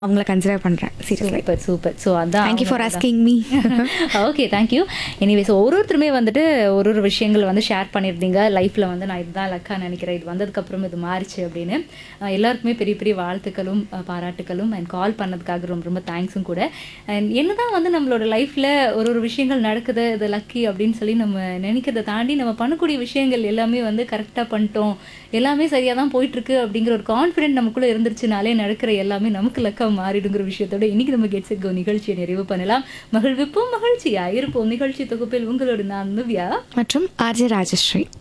அவங்கள கன்சிடர் பண்ணுறேன் seriously super super so அதான் தேங்க்யூ ஃபார் அவங்க asking me okay thank you anyways ஒரு ஒருத்தருமே வந்துட்டு ஒரு ஒரு விஷயங்கள் வந்து ஷேர் பண்ணியிருந்தீங்க லைஃப்பில் வந்து நான் இதுதான் லக்கா நினைக்கிறேன் இது வந்ததுக்கப்புறம் இது மாறிச்சு அப்படின்னு அஹ் எல்லாருக்குமே பெரிய பெரிய வாழ்த்துக்களும் அஹ் பாராட்டுக்களும் அண்ட் கால் பண்ணதுக்காக ரொம்ப ரொம்ப தேங்க்ஸும் கூட அண்ட் என்னதான் வந்து நம்மளோட லைஃப்பில் ஒரு ஒரு விஷயங்கள் நடக்குது இது லக்கி அப்படின்னு சொல்லி நம்ம நினைக்கிறத தாண்டி நம்ம பண்ணக்கூடிய விஷயங்கள் எல்லாமே வந்து கரெக்டாக பண்ணிட்டோம் எல்லாமே சரியாக தான் போயிட்டுருக்கு அப்படிங்கிற ஒரு கான்ஃபிடென்ட் நமக்குள்ளே இருந்துருச்சுனாலே நடக்கிற எல்லாமே நமக்கு லக்கா மாறிடுங்கிற விஷயத்தோட இன்னைக்கு நம்ம கெட்ஸ் கோ நிகழ்ச்சியை நிறைவு பண்ணலாம் மகிழ்விப்போம் மகிழ்ச்சியா இருப்போம் நிகழ்ச்சி தொகுப்பில் உங்களோட நான் நவ்யா மற்றும் ஆர்ஜே ராஜஸ்ரீ